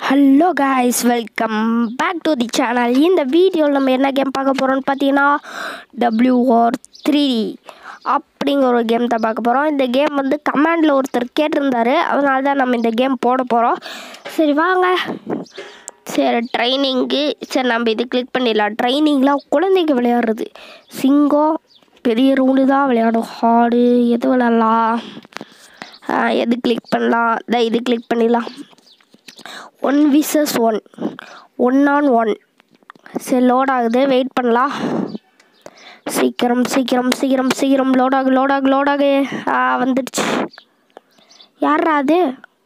Hello guys welcome back to the channel இந்த வீடியோவில் நம்ம என்ன கேம் பார்க்க போகிறோம்னு பார்த்தீங்கன்னா டபிள்யூஆர் த்ரீ அப்படிங்கிற ஒரு கேம் தான் பார்க்க போகிறோம் இந்த கேம் வந்து கமாண்டில் ஒருத்தர் கேட்டிருந்தாரு அதனால தான் நம்ம இந்த கேம் போட போகிறோம் சரி வாங்க சரி ட்ரைனிங்கு சரி நம்ம இது கிளிக் பண்ணிடலாம் ட்ரைனிங்லாம் குழந்தைங்க விளையாடுறது சிங்கம் பெரிய ரவுண்டு தான் விளையாடும் ஹார்டு எது விளையாடலாம் ஆ, எது கிளிக் பண்ணலாம் இதை இது கிளிக் பண்ணிடலாம் one versus one one on one சரி லோட் ஆகுது வெயிட் பண்ணலாம் சீக்கிரம் சீக்கிரம் சீக்கிரம் சீக்கிரம் லோட் ஆகு லோட் ஆகு லோட் ஆகு ஆ வந்துடுச்சு யாரா அது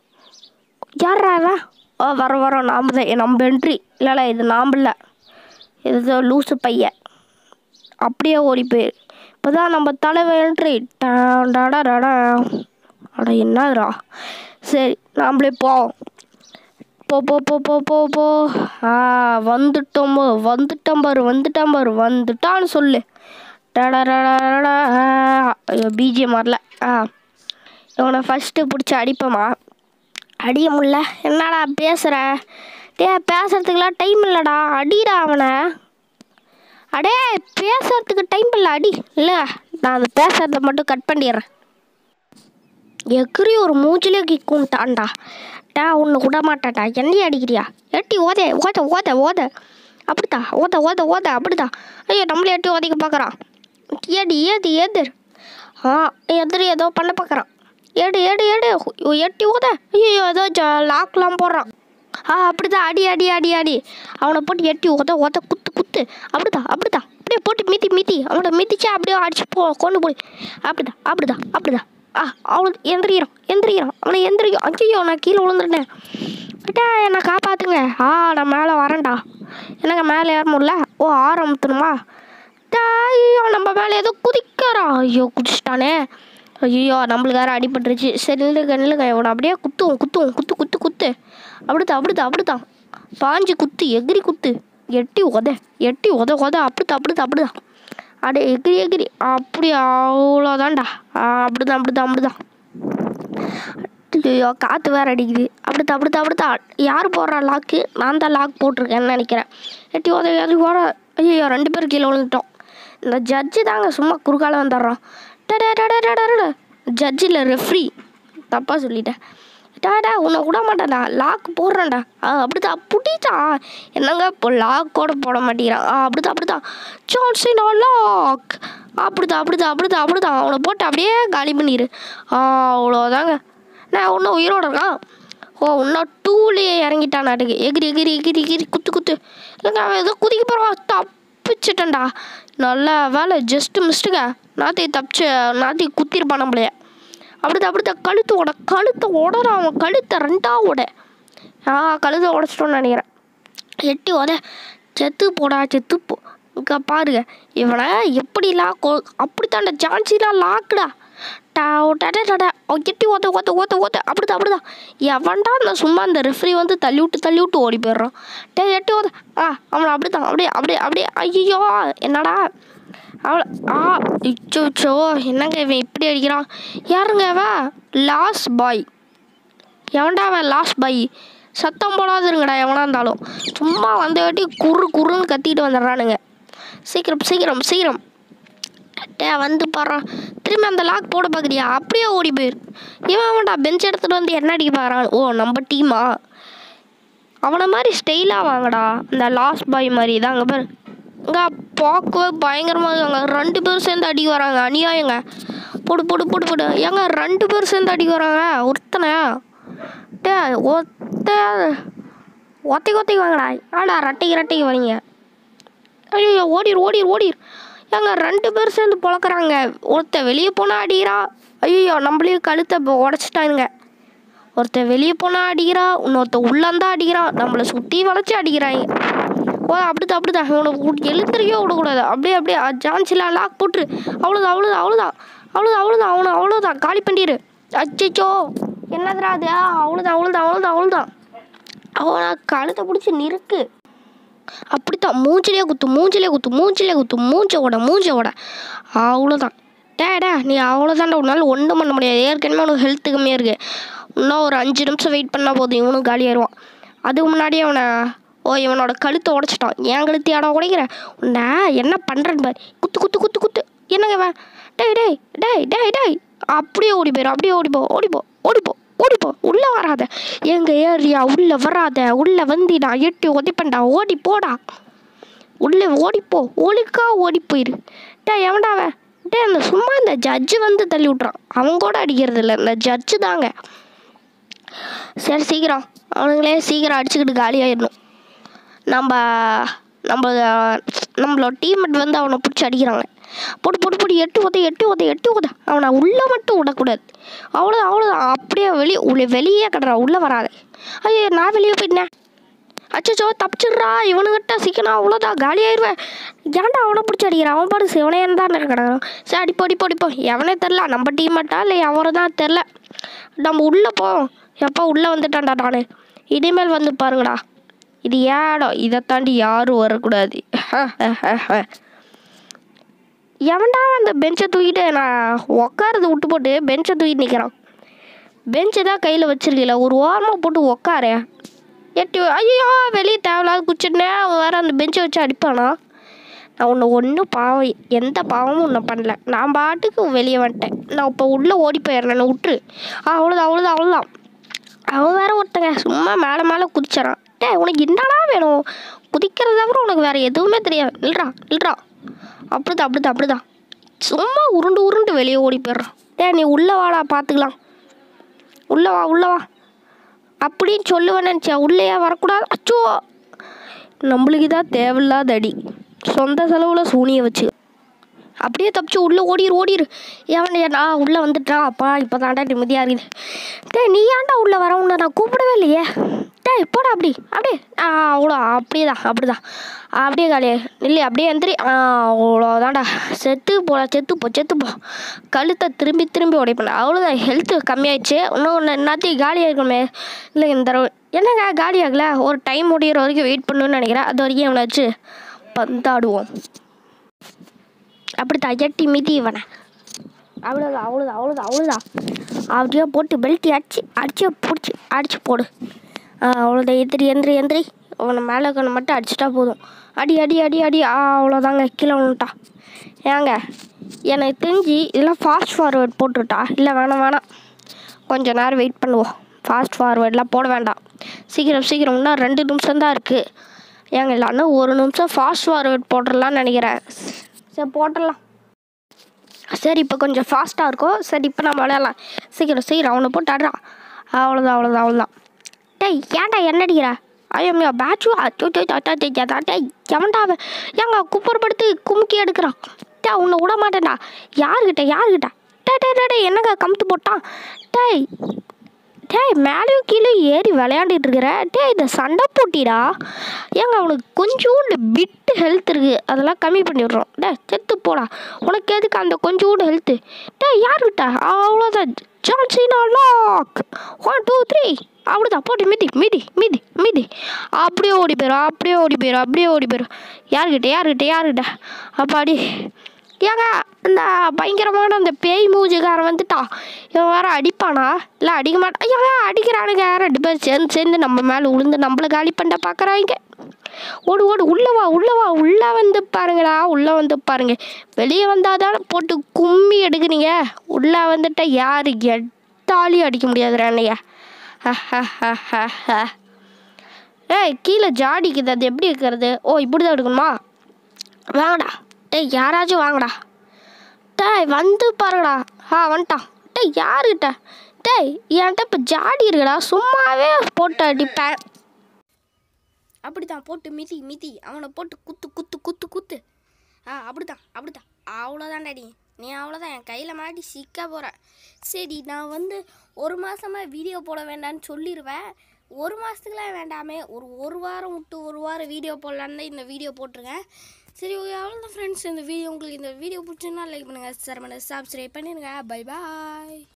யாரா அவன் ஓ வர வரோம் நாம் தான் நம்ம என்ட்ரி இல்லைல்ல இது நாம் இல்லை இது லூசு பையன் அப்படியே ஓடி போயிரு இப்போ தான் நம்ம தலைவன் என்ட்ரி டாடா அட என்னதுடா சரி நாமளே போவோம் போ போ போ போ போ போ ஆ வந்துட்டோம் போ, வந்துட்டோம் பாரு வந்துட்டான் பாரு வந்துட்டான்னு சொல்லு டடடடடடா. ஐயோ பிஜிஎம் வரல ஆ இவனை ஃபஸ்ட்டு பிடிச்சி அடிப்போமா அடிய முடியல என்னடா பேசுகிற டே பேசுறதுக்கெலாம் டைம் இல்லைடா அடிடா அவனை அடே பேசுறதுக்கு டைம் இல்லை அடி இல்லை நான் அந்த பேசுறத மட்டும் கட் பண்ணிடுறேன் எக்ரி ஒரு மூச்சிலே கிக்குன்ட்டான்டா டா உன்னை விட மாட்டான்டா என்னையே அடிக்கிறியா எட்டி ஓத ஓத ஓத ஓத அப்படித்தான் ஓத ஓத ஓத அப்படித்தான் ஐயோ நம்மளே எட்டி ஓதைக்க பார்க்குறான் ஏடி ஏது ஏது ஆ எதிரி ஏதோ பண்ண பார்க்குறான் ஏடு ஏடு ஏடு ஐயோ, எட்டி ஓத ஐயோ ஏதோ ஜ- லாக்லாம் போடுறான் ஆ அப்படிதான் அடி அடி அடி அடி அவனை போட்டு எட்டி ஓத ஓத குத்து குத்து அப்படிதான் அப்படிதான் அப்படியே போட்டு மிதி மிதி அவனை மிதிச்சா அப்படியே அடிச்சு போ கொண்டு போய் அப்படிதான் அப்படிதான் அப்படிதான் ஆ அவனுக்கு எந்திரிக்கிறான் எந்திரிக்கிறான் அவனை எந்திரிக்கும் ஐயோ நான் கீழே விழுந்துட்டேன் அட்டா என்னை காப்பாற்றுங்க ஆ நான் மேலே வரேன்டா என்னங்க மேலே ஏற முடியல ஓ ஆரம்பித்தணுமா டா, ஐயோ நம்ம மேலே ஏதோ குதிக்கிறான் ஐயோ குதிச்சிட்டானே ஐயோ நம்மளுக்கு வேறு அடிபட்டுருச்சு சரி நில்லுங்க நில்லுங்க இவனை அப்படியே குத்துவோம் குத்துவோம் குத்து குத்து குத்து அப்படிதான் அப்படிதான் அப்படிதான் பாஞ்சு குத்து எகிரி குத்து எட்டி உத எட்டி உத உத அப்படிதான் அப்படிதான் அப்படிதான் அடே எகிரி எகிரி அப்படி அவ்வளோதான்டா ஆ, அப்படிதான் அப்படிதான் அப்படிதான் ஐயோ காற்று வேறு அடிக்குது அப்படித்தான் அப்படித்தான் அப்படித்தான் யார் போடுறா லாக்கு நான் தான் லாக் போட்டிருக்கேன்னு நினைக்கிறேன் எட்டி உத எது போட ஐயோ ரெண்டு பேரும் கீழே விழுந்துட்டோம் இந்த ஜட்ஜு தாங்க சும்மா குறுக்கால வந்துடுறோம் ஜட்ஜு இல்லை ரெஃப்ரி தப்பாக சொல்லிட்டேன் டாடா உன்னை விட மாட்டேன்டா லாக் போடுறேன்டா ஆ அப்படிதான் புட்டிச்சா என்னங்க இப்போ லாக் கூட போட மாட்டேங்கிறான் ஆ அப்படிதான் அப்படிதான் ஜான்சினா லாக் அப்படிதான் அப்படிதான் அப்படிதான் அப்படிதான் அவனை போட்டு அப்படியே காலி பண்ணிடு ஆ அவ்வளோதாங்க நான் இன்னும் உயிரோட இருக்கான் ஓ இன்னும் டூலேயே இறங்கிட்டான் நாட்டுக்கு எகிரி எகிரி எகிரி எகிரி குத்து குத்து இல்லைங்க அவன் ஏதோ குதிக்க போகிறான் தப்பிச்சிட்டேன்டா நல்ல வேலை ஜஸ்ட்டு மிஸ்டுங்க நாத்தி தப்பிச்சு நாத்தி குத்திருப்பான் நம்மளைய அப்படிதான் அப்படிதான் கழுத்து உட கழுத்தை உடற அவன் கழுத்தை ரெண்டா உட ஆ கழுத்தை உடச்சிட்டோன்னு நினைக்கிறேன் எட்டி உத செத்து போடா செத்து போ இங்கே பாருங்க இவனை எப்படிலாம் கொ அப்படித்தான்டா ஜான்சிலாம் லாக்குடா டா டட டட எட்டி ஓத்த ஓத்த ஓத்த ஓத்த அப்படிதான் அப்படிதான் எவன்டா நான் சும்மா அந்த ரெஃப்ரி வந்து தள்ளி விட்டு தள்ளி விட்டு ஓடி போயிடுறான் டே எட்டி ஓத ஆ அவனை அப்படிதான் அப்படியே அப்படியே அப்படியே ஐயோ என்னடா அவளை ஆ இச்சோ என்னங்க இவன் இப்படி அடிக்கிறான் யாருங்க அவன் லாஸ் பாய் எவன்டா அவன் லாஸ் பாய் சத்தம் போடாது இருங்கடா எவனா இருந்தாலும் சும்மா வந்த வாட்டி குறு குறுன்னு கத்திட்டு வந்துடுறானுங்க சீக்கிரம் சீக்கிரம் சீக்கிரம் டே வந்து பாடுறான் திரும்பி அந்த லாக் போட பார்க்குறியா அப்படியே ஓடி போயிரு இவன் அவன்டா பெஞ்ச் எடுத்துகிட்டு வந்து என்ன அடிக்க பார்க்குறான் ஓ நம்ம டீமா அவனை மாதிரி ஸ்டைலாக வாங்கடா இந்த லாஸ்ட் பாய் மாதிரி தான் அங்கே பாரு இங்கே பார்க்கவே பயங்கரமாக இருக்காங்க ரெண்டு பேரும் சேர்ந்து அடி வராங்க அநியாயங்க போடு போடு போடு போடு ஏங்க ரெண்டு பேரும் சேர்ந்து அடி வராங்க ஒருத்தனை டே ஒத்த ஒத்தைக்கு ஒத்தைக்கு வாங்கடா ஆடா ரெட்டைக்கு ரெட்டைக்கு வரீங்க ஐயோ ஓடிரு ஓடிரு ஓடிரு ஏங்க ரெண்டு பேர் சேர்ந்து பொழக்கிறாங்க ஒருத்தன் வெளியே போனால் அடிக்கிறா ஐயோ நம்மளையும் கழுத்தை உடச்சிட்டானுங்க ஒருத்தன் வெளியே போனால் அடிக்கிறா இன்னொருத்தன் உள்ளந்தான் அடிக்கிறான் நம்மளை சுற்றி வளைச்சி அடிக்கிறாங்க ஓ அப்படிதான் அப்படிதான் இவனை விட்டு எழுந்திரிக்கவே விடக்கூடாது அப்படியே அப்படியே ஜான்சிலாம் லாக் போட்டுரு அவ்வளோதான் அவ்வளோதான் அவ்வளோதான் அவ்வளோதான் அவ்வளோதான் அவனை அவ்வளோதான் காலி பண்ணிடு அச்சோ என்னதுடா அது ஆ, அவ்வளோதான் அவ்வளோதான் அவ்வளோதான் அவ்வளோதான் அவனை கழுத்தை பிடிச்சி நிறுக்கு அப்படித்தான் மூஞ்சிலே குத்து மூஞ்சிலே குத்து மூஞ்சிலே குத்து மூஞ்ச ஓட மூஞ்ச ஓட அவ்வளோதான் டேடா நீ அவ்வளோதான்டா உன்னால் ஒன்றும் பண்ண முடியாது ஏற்கனவே உனக்கு ஹெல்த் கம்மியாக இருக்குது இன்னும் ஒரு அஞ்சு நிமிஷம் வெயிட் பண்ணால் போதும் இவனும் காலியாயிருவான் அதுக்கு முன்னாடியே அவனை ஓ இவனோட கழுத்தை உடைச்சிட்டான் என் கழுத்து யாடா உடைக்கிற உன்னை என்ன பண்ணுறேன்னு பாரு குத்து குத்து குத்து குத்து என்னங்க இவன் டேய் டேய் டேய் டேய் டேய் அப்படியே ஓடி போயிரு அப்படியே ஓடிப்போ ஓடிப்போ ஓடிப்போ ஓடிப்போ உள்ளே வராத எங்கள் ஏரியா உள்ளே வராத உள்ளே வந்து நான் எட்டி உதைப்பேன்டா ஓடி போடா உள்ளே ஓடிப்போ ஒழுக்கா ஓடி போயிரு டே எவன்டா அவன் டே அந்த சும்மா இந்த ஜட்ஜு வந்து தள்ளி விட்றான் அவன் கூட அடிக்கிறது இல்லை இந்த ஜட்ஜு தாங்க சரி சீக்கிரம் அவனுங்களே சீக்கிரம் அடிச்சுக்கிட்டு காலியாயிடணும் நம்ம நம்ம நம்மளோட டீம்மேட் வந்து அவனை பிடிச்சி அடிக்கிறாங்க போட்டு போட்டு போட்டு எட்டு உத எட்டு உத எட்டு உத அவனை உள்ளே மட்டும் விடக்கூடாது அவ்வளோ அவ்வளோ அப்படியே வெளியே உள்ள வெளியே கிடறா உள்ளே வராத ஐயோ நான் வெளியே போயிட்டேன் அச்சோ தப்பிச்சிடுறா இவனுக்கிட்ட சிக்கனா அவ்வளோதான் காலி ஆயிடுவேன் ஏன்டா அவனை பிடிச்சி அடிக்கிறான் அவன் பாடு சிவனே தான் கிடக்குறான் சரி அடிப்போ அடிப்போ அடிப்போ எவனே தெரில நம்ம டீம்மேட்டா இல்லை அவரை தான் தெரில நம்ம உள்ளே போவோம் எப்போ உள்ளே வந்துட்டான்டா நான் இனிமேல் வந்து பாருங்கடா இது ஏடோ இதை தாண்டி யாரும் வரக்கூடாது எவன்டா அந்த பெஞ்சை தூக்கிட்டு நான் உக்காரது விட்டு போட்டு பெஞ்சை தூக்கிட்டு நிற்கிறான் பெஞ்சை தான் கையில் வச்சிருக்கல ஒரு ஓரமாக போட்டு உக்காரு எட்டி ஐயோ வெளியே தேவையில்லாத குச்சிட்டேன் அவன் வேறு அந்த பெஞ்சை வச்சு அடிப்பானா நான் உன்னை ஒன்றும் பாவம் எந்த பாவமும் உன்னை பண்ணல நான் பாட்டுக்கு வெளியே வந்துட்டேன் நான் இப்போ உள்ளே ஓடி போயிடுறேன் என்னை விட்டுரு ஆ அவ்வளோதான் அவ்வளோதான் அவ்வளோதான் அவன் வேற ஒருத்தங்க சும்மா மேலே மேலே குதிச்சிடறான் டே உனக்கு என்னடா வேணும் குதிக்கிறத தவிர உனக்கு வேறு எதுவுமே தெரியாது இல்லைடா இல்லைடா அப்படிதான் அப்படிதான் அப்படிதான் சும்மா உருண்டு உருண்டு வெளியே ஓடி போயிடுறான் டே நீ உள்ளே வாடா பார்த்துக்கலாம் உள்ளே வா உள்ளே வா அப்படின்னு சொல்லுவேன் நினச்சேன் உள்ளேயே வரக்கூடாது அச்சோ நம்மளுக்கு தான் தேவையில்லாத அடி சொந்த செலவில் சூனியை வச்சு அப்படியே தப்பிச்சு உள்ளே ஓடிரு ஓடிரு ஏன் நான் உள்ளே வந்துட்டான் அப்பா இப்போ தாண்டா நிம்மதியாக இருக்குது டேய் நீ ஏன்டா உள்ளே வர உன்னை நான் கூப்பிடவே இல்லையே டேய் போடா அப்படி அப்படியே ஆ அவ்வளோ அப்படியே தான் அப்படி தான் அப்படியே காலியே இல்லை அப்படியே எந்திரி ஆ அவ்வளோதான்டா செத்து போடா செத்து போ செத்து போ கழுத்தை திரும்பி திரும்பி உடைப்பேன் அவ்வளோதான் ஹெல்த்து கம்மியாயிடுச்சு இன்னும் ஒன்று என்னத்தையும் காலியாக இருக்கணுமே இல்லை இந்த தடவை என்னங்க காலி ஆகல ஒரு டைம் முடிகிற வரைக்கும் வெயிட் பண்ணணும்னு நினைக்கிறேன் அது வரைக்கும் எவ்வளோ வச்சு பந்தாடுவோம் அப்படி தான் எட்டி மிதி இவனை அவ்வளோதான் அவ்வளோதான் அவ்வளோதான் அவ்வளோதான் அப்படியே போட்டு பெல்ட்டி அடிச்சு அடிச்சு பிடிச்சி அடிச்சு போடு ஆ, அவ்வளோதான் எந்திரி எந்திரி எந்திரி அவனை மேலே இருக்கணும் மட்டும் அடிச்சிட்டா போதும் அடி அடி அடி அடி ஆ அவ்வளோதாங்க கீழே விழுந்துட்டா ஏங்க எனக்கு தெரிஞ்சு இதெல்லாம் ஃபாஸ்ட் ஃபார்வேர்ட் போட்டுட்டா இல்லை வேணாம் வேணாம் கொஞ்ச நேரம் வெயிட் பண்ணுவோம் ஃபாஸ்ட் ஃபார்வேர்டெலாம் போட வேண்டாம் சீக்கிரம் சீக்கிரம் இன்னும் ரெண்டு நிமிஷம் தான் இருக்குது ஏங்க இல்லைன்னா ஒரு நிமிஷம் ஃபாஸ்ட் ஃபார்வேர்ட் போட்டுடலாம்னு நினைக்கிறேன் சரி போட்டுடலாம் சரி இப்போ கொஞ்சம் ஃபாஸ்ட்டாக இருக்கும் சரி இப்போ நம்ம விளையாடலாம் சீக்கிரம் சீக்கிரம் அவனை போட்டு ஆடுறான் அவ்வளோதான் அவ்வளோதான் அவ்வளோதான் டேய் ஏன்டா என்ன அடிக்கிற ஐயோ பேட்சு டேய் எவன்டா அவன் ஏங்க குப்பர்படுத்து குமுக்கி எடுக்கிறான் டே உன்னை விட மாட்டேன்டா யாருக்கிட்ட யாருக்கிட்ட டே டே டே டேய் என்னங்க கமுத்து போட்டான் டேய் டேய் மேலேயும் கீழே ஏறி விளையாண்டுட்டு இருக்கிற டேய் இந்த சண்டை போட்டிடா ஏங்க அவனுக்கு கொஞ்சோண்டு பிட்டு ஹெல்த் இருக்குது அதெல்லாம் கம்மி பண்ணி விட்றோம் டேய் செத்து போடா உனக்கு எதுக்கு அந்த கொஞ்சோண்டு ஹெல்த்து டேய் யாருக்கிட்ட அவ்வளோதான் John Cena lock one two three அப்படிதான் போட்டு மிதி மிதி மிதி மிதி அப்படியே ஓடி போயிடும் அப்படியே ஓடி போயிடும் அப்படியே ஓடி போயிடும் யாருக்கிட்ட யாருக்கிட்ட யாருக்கிட்ட அப்பாடி ஏங்க இந்த பயங்கரமான அந்த பேய் மூஞ்சுக்காரன் வந்துட்டா இவன் வேற அடிப்பானா இல்லை அடிக்க மாட்டான் ஐயா அடிக்கிறானுங்க ரெண்டு பேரும் சேர்ந்து சேர்ந்து நம்ம மேலே விழுந்து நம்மளை காலி பண்ண பார்க்குறாங்க ஓடு ஓடு உள்ளே வா உள்ளே வா உள்ளே வந்து பாருங்கடா உள்ளே வந்து பாருங்க வெளியே வந்தால் தானே போட்டு கும்மி எடுக்கிறீங்க உள்ளே வந்துட்டா யார் எட்டாலையும் அடிக்க முடியாதுடா அண்ணையா ஏய் கீழே ஜாடிக்குது அது எப்படி இருக்கிறது ஓ இப்படி தான் எடுக்கணுமா வாங்கடா டேய் யாராச்சும் வாங்கடா டேய் வந்து பாருங்கடா ஆ வந்துட்டான் டேய் யாருக்கிட்ட டேய் என்கிட்ட இப்போ ஜாடி இருக்குடா சும்மாவே போட்டு அடிப்பேன் அப்படிதான் போட்டு மிதி மிதி அவனை போட்டு குத்து குத்து குத்து குத்து ஆ அப்படிதான் அப்படிதான் அவ்வளோதான்டா நீ நீ அவ்வளோதான் என் கையில் மாட்டி சிக்க போகிற சரி நான் வந்து ஒரு மாதமாக வீடியோ போட வேண்டாம்னு சொல்லிடுவேன் ஒரு மாதத்துக்குலாம் வேண்டாமே ஒரு ஒரு வாரம் விட்டு ஒரு வாரம் வீடியோ போடலான்னு தான் இந்த வீடியோ போட்டிருக்கேன் சரி அவ்வளோதான் ஃப்ரெண்ட்ஸ் இந்த வீடியோ உங்களுக்கு இந்த வீடியோ பிடிச்சிருந்தா லைக் பண்ணுங்கள் ஷேர் பண்ணுங்கள் சப்ஸ்கிரைப் பண்ணிடுங்க பை பாய்